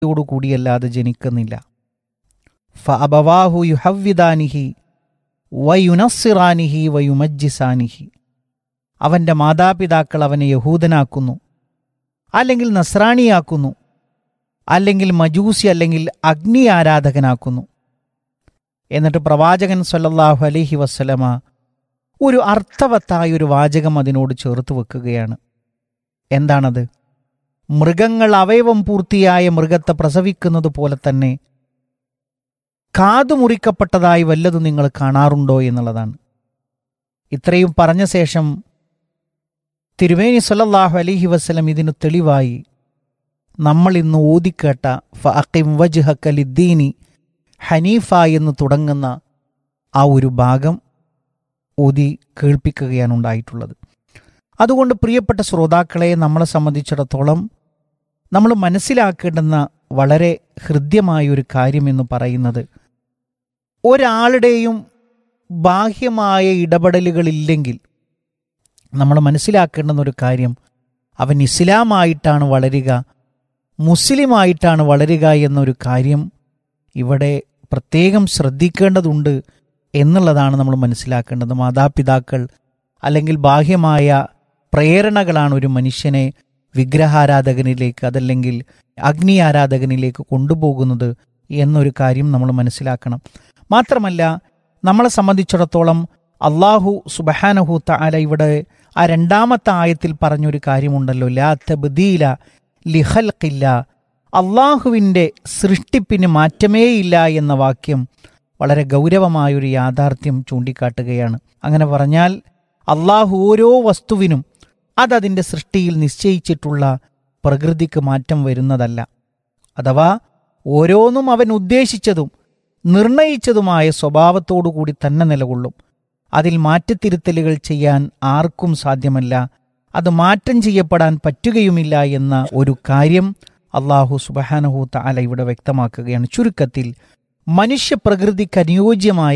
കൂടിയല്ലാതെ ജനിക്കുന്നില്ല ഫ അബവാഹു യുഹവ്വിദാനിഹി വയുനസ്സിറാനിഹി വയുമജ്ജിസാനിഹി അവൻ്റെ മാതാപിതാക്കൾ അവനെ യഹൂദനാക്കുന്നു അല്ലെങ്കിൽ നസ്രാണിയാക്കുന്നു അല്ലെങ്കിൽ മജൂസി അല്ലെങ്കിൽ അഗ്നി ആരാധകനാക്കുന്നു എന്നിട്ട് പ്രവാചകൻ സല്ലല്ലാഹു അലൈഹി വസ്സലമ ഒരു അർത്ഥവത്തായ ഒരു വാചകം അതിനോട് ചേർത്ത് വെക്കുകയാണ് എന്താണത് മൃഗങ്ങൾ അവയവം പൂർത്തിയായ മൃഗത്തെ പ്രസവിക്കുന്നത് പോലെ തന്നെ കാതു മുറിക്കപ്പെട്ടതായി വല്ലതും നിങ്ങൾ കാണാറുണ്ടോ എന്നുള്ളതാണ് ഇത്രയും പറഞ്ഞ ശേഷം തിരുവേനി സല്ലല്ലാഹു അലൈഹി വസ്ലം ഇതിന് തെളിവായി നമ്മൾ ഇന്ന് ഓതിക്കേട്ട ഫഅഖിം വജ്ഹക ലിദ്ദീനി ഹനീഫ എന്ന് തുടങ്ങുന്ന ആ ഒരു ഭാഗം ഓതി കേൾപ്പിക്കുകയാണ് ഉണ്ടായിട്ടുള്ളത് അതുകൊണ്ട് പ്രിയപ്പെട്ട ശ്രോതാക്കളെ നമ്മളെ സംബന്ധിച്ചിടത്തോളം നമ്മൾ മനസ്സിലാക്കേണ്ടുന്ന വളരെ ഹൃദ്യമായ ഒരു കാര്യമെന്ന് പറയുന്നത് ഒരാളുടെയും ബാഹ്യമായ ഇടപെടലുകളില്ലെങ്കിൽ നമ്മൾ മനസ്സിലാക്കേണ്ടുന്ന ഒരു കാര്യം അവൻ ഇസ്ലാമായിട്ടാണ് വളരുക മുസ്ലിമായിട്ടാണ് വളരുക എന്നൊരു കാര്യം ഇവിടെ പ്രത്യേകം ശ്രദ്ധിക്കേണ്ടതുണ്ട് എന്നുള്ളതാണ് നമ്മൾ മനസ്സിലാക്കേണ്ടത് മാതാപിതാക്കൾ അല്ലെങ്കിൽ ബാഹ്യമായ പ്രേരണകളാണ് ഒരു മനുഷ്യനെ വിഗ്രഹാരാധകനിലേക്ക് അതല്ലെങ്കിൽ അഗ്നി ആരാധകനിലേക്ക് കൊണ്ടുപോകുന്നത് എന്നൊരു കാര്യം നമ്മൾ മനസ്സിലാക്കണം മാത്രമല്ല നമ്മളെ സംബന്ധിച്ചിടത്തോളം അള്ളാഹു സുബഹാനഹു താല ഇവിടെ ആ രണ്ടാമത്തെ ആയത്തിൽ പറഞ്ഞൊരു കാര്യമുണ്ടല്ലോ ലാ തബ്ദീല ലിഹൽക്കില്ല അള്ളാഹുവിൻ്റെ സൃഷ്ടിപ്പിന് മാറ്റമേയില്ല എന്ന വാക്യം വളരെ ഗൗരവമായൊരു യാഥാർത്ഥ്യം ചൂണ്ടിക്കാട്ടുകയാണ് അങ്ങനെ പറഞ്ഞാൽ അള്ളാഹു ഓരോ വസ്തുവിനും അതതിൻ്റെ സൃഷ്ടിയിൽ നിശ്ചയിച്ചിട്ടുള്ള പ്രകൃതിക്ക് മാറ്റം വരുന്നതല്ല അഥവാ ഓരോന്നും അവൻ ഉദ്ദേശിച്ചതും നിർണയിച്ചതുമായ സ്വഭാവത്തോടുകൂടി തന്നെ നിലകൊള്ളും അതിൽ മാറ്റത്തിരുത്തലുകൾ ചെയ്യാൻ ആർക്കും സാധ്യമല്ല അത് മാറ്റം ചെയ്യപ്പെടാൻ പറ്റുകയുമില്ല എന്ന ഒരു കാര്യം അള്ളാഹു സുബഹാനഹു താല ഇവിടെ വ്യക്തമാക്കുകയാണ് ചുരുക്കത്തിൽ മനുഷ്യപ്രകൃതിക്ക് അനുയോജ്യമായ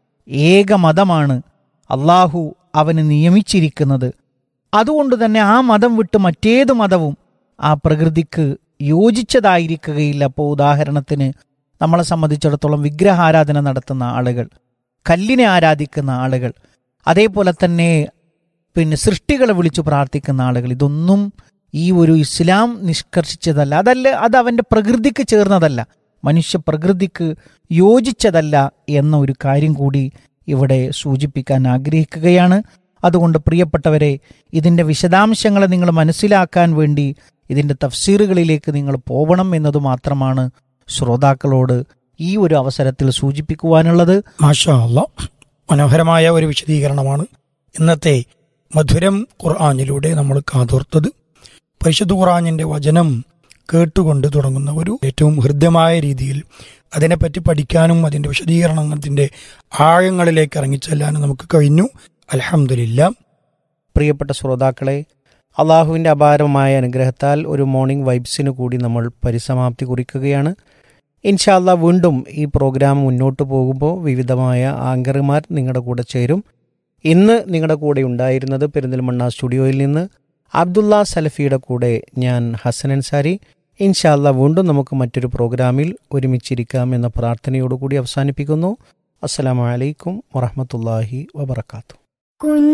ഏക മതമാണ് അള്ളാഹു അവന് നിയമിച്ചിരിക്കുന്നത് അതുകൊണ്ട് തന്നെ ആ മതം വിട്ട് മറ്റേത് മതവും ആ പ്രകൃതിക്ക് യോജിച്ചതായിരിക്കുകയില്ല അപ്പോൾ ഉദാഹരണത്തിന് നമ്മളെ സംബന്ധിച്ചിടത്തോളം വിഗ്രഹാരാധന നടത്തുന്ന ആളുകൾ കല്ലിനെ ആരാധിക്കുന്ന ആളുകൾ അതേപോലെ തന്നെ പിന്നെ സൃഷ്ടികളെ വിളിച്ചു പ്രാർത്ഥിക്കുന്ന ആളുകൾ ഇതൊന്നും ഈ ഒരു ഇസ്ലാം നിഷ്കർഷിച്ചതല്ല അതല്ല അത് അവൻ്റെ പ്രകൃതിക്ക് ചേർന്നതല്ല മനുഷ്യ പ്രകൃതിക്ക് യോജിച്ചതല്ല എന്ന ഒരു കാര്യം കൂടി ഇവിടെ സൂചിപ്പിക്കാൻ ആഗ്രഹിക്കുകയാണ് അതുകൊണ്ട് പ്രിയപ്പെട്ടവരെ ഇതിൻ്റെ വിശദാംശങ്ങളെ നിങ്ങൾ മനസ്സിലാക്കാൻ വേണ്ടി ഇതിൻ്റെ തഫ്സീറുകളിലേക്ക് നിങ്ങൾ പോവണം എന്നത് മാത്രമാണ് ശ്രോതാക്കളോട് ഈ ഒരു അവസരത്തിൽ സൂചിപ്പിക്കുവാനുള്ളത് മാഷാ അല്ല മനോഹരമായ ഒരു വിശദീകരണമാണ് ഇന്നത്തെ മധുരം ഖുർആാനിലൂടെ നമ്മൾ കാതോർത്തത് പരിശുദ്ധ ഖുർആാനിന്റെ വചനം കേട്ടുകൊണ്ട് തുടങ്ങുന്ന ഒരു ഏറ്റവും ഹൃദ്യമായ രീതിയിൽ അതിനെപ്പറ്റി പഠിക്കാനും അതിന്റെ വിശദീകരണത്തിന്റെ ആഴങ്ങളിലേക്ക് ഇറങ്ങിച്ചെല്ലാനും നമുക്ക് കഴിഞ്ഞു അലഹമില്ല പ്രിയപ്പെട്ട ശ്രോതാക്കളെ അള്ളാഹുവിൻ്റെ അപാരമായ അനുഗ്രഹത്താൽ ഒരു മോർണിംഗ് വൈബ്സിന് കൂടി നമ്മൾ പരിസമാപ്തി കുറിക്കുകയാണ് ഇൻഷാല്ല വീണ്ടും ഈ പ്രോഗ്രാം മുന്നോട്ട് പോകുമ്പോൾ വിവിധമായ ആങ്കർമാർ നിങ്ങളുടെ കൂടെ ചേരും ഇന്ന് നിങ്ങളുടെ കൂടെ ഉണ്ടായിരുന്നത് പെരിന്തൽമണ്ണ സ്റ്റുഡിയോയിൽ നിന്ന് അബ്ദുള്ള സലഫിയുടെ കൂടെ ഞാൻ ഹസൻ അൻസാരി ഇൻഷാല്ല വീണ്ടും നമുക്ക് മറ്റൊരു പ്രോഗ്രാമിൽ ഒരുമിച്ചിരിക്കാം എന്ന പ്രാർത്ഥനയോടുകൂടി അവസാനിപ്പിക്കുന്നു അസ്സലാമലൈക്കും വറഹമത്തല്ലാഹി വബർക്കാത്തു കുഞ്ഞു